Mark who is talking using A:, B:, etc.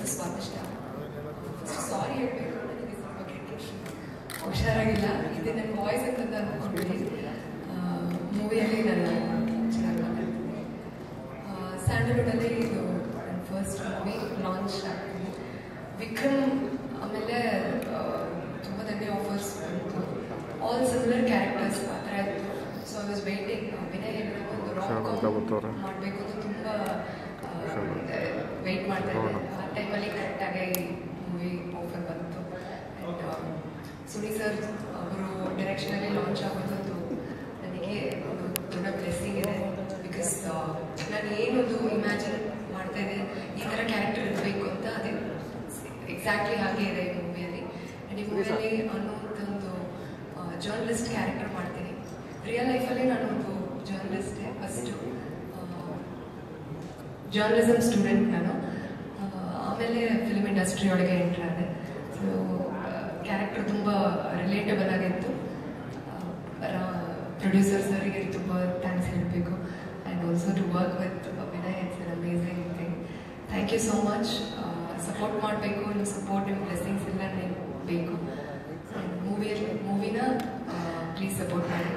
A: ಹೆಸರು ಸ್ವಾದಿಷ್ಟ ಸಾರಿ ಹೇಳಬೇಕು ನನಗೆ ಸ್ವಲ್ಪ ಕೆಟ್ಟಷ್ಟು ಹುಷಾರಾಗಿಲ್ಲ ಇದು ನನ್ನ ವಾಯ್ಸ್ ಅಂತ ಅಂದ್ಕೊಂಡಿದ್ದೀನಿ ಮೂವಿಯಲ್ಲಿ ನಾನು ಚೆನ್ನಾಗಿ ಮಾತಾಡ್ತೀನಿ ಸ್ಯಾಂಡಲ್ವುಡಲ್ಲಿ ಇದು ನನ್ನ ಫಸ್ಟ್ ಮೂವಿ ಲಾಂಚ್ ಆಗ್ತೀನಿ ವಿಕ್ರಮ್ ಆಮೇಲೆ ಆ, ತುಂಬ ದಂಡೆ ಆಫರ್ಸ್ ಬಂತು ಆಲ್ ಸಿಮಿಲರ್ ಕ್ಯಾರೆಕ್ಟರ್ಸ್ ಆ ಥರ ಇತ್ತು so I was waiting Vinay ಹೇಳಿದಾಗ ಒಂದು ರಾಕ್ ಮಾಡಬೇಕು ಅಂತ ತುಂಬ ವೆಯ್ಟ್ ಮಾಡ್ತಾ ಇದ್ದೆ ಆ ಟೈಮಲ್ಲಿ ಕರೆಕ್ಟಾಗಿ ಮೂವಿ ಆಫರ್ ಬಂತು ಆ್ಯಂಡ್ ಸುನಿ ಸರ್ ಅವರು ಡೈರೆಕ್ಷನಲ್ಲಿ ಲಾಂಚ್ ಆಗೋದು ನನಗೆ ಒಂದು ದೊಡ್ಡ ಬ್ಲೆಸ್ಸಿಂಗ್ ಇದೆ ಬಿಕಾಸ್ ನಾನು ಏನೊಂದು ಇಮ್ಯಾಜಿನ್ ಮಾಡ್ತಾ ಇದ್ದೆ ಈ ಥರ ಕ್ಯಾರೆಕ್ಟರ್ ಇರಬೇಕು ಅಂತ ಅದೇ ಎಕ್ಸಾಕ್ಟ್ಲಿ ಹಾಗೆ ಇದೆ ಈ ಮೂವಿಯಲ್ಲಿ ಆ್ಯಂಡ್ ಈ ಮೂವಿಯಲ್ಲಿ ಅನ್ನೋಂಥದ್ದು ಜರ್ನಲಿಸ್ಟ್ ಕ್ಯಾರೆಕ್ಟರ್ ಮಾಡ್ತೀನಿ ರಿಯಲ್ ಲೈಫಲ್ಲಿ ನಾನು ಒಂದು ಜರ್ನಲಿಸ್ಟೇ ಫಸ್ಟು ಜರ್ನಲಿಸಮ್ ಸ್ಟೂಡೆಂಟ್ ನಾನು ಆ, ಆಮೇಲೆ ಫಿಲ್ಮ್ ಇಂಡಸ್ಟ್ರಿ ಒಳಗೆ ಎಂಟ್ರ್ ಆದೆ ಸೊ ಕ್ಯಾರೆಕ್ಟರ್ ತುಂಬ ರಿಲೇಟಬಲ್ ಆಗಿತ್ತು ಪ್ರೊಡ್ಯೂಸರ್ ಸರಿಗೆ ತುಂಬ ಥ್ಯಾಂಕ್ಸ್ ಹೇಳಬೇಕು and also to work with Vinay it's an amazing thing thank you so much support ಮಾಡಬೇಕು ನಿಮ್ಮ ಸಪೋರ್ಟ್ ನಿಮ್ಮ ಬ್ಲೆಸ್ಸಿಂಗ್ಸ್ ಎಲ್ಲ ನೀವು ಬೇಕು ಮೂವಿಯಲ್ಲಿ ಮೂವಿನ ಪ್ಲೀಸ್ ಸಪೋರ್ಟ್ ಮಾಡಿ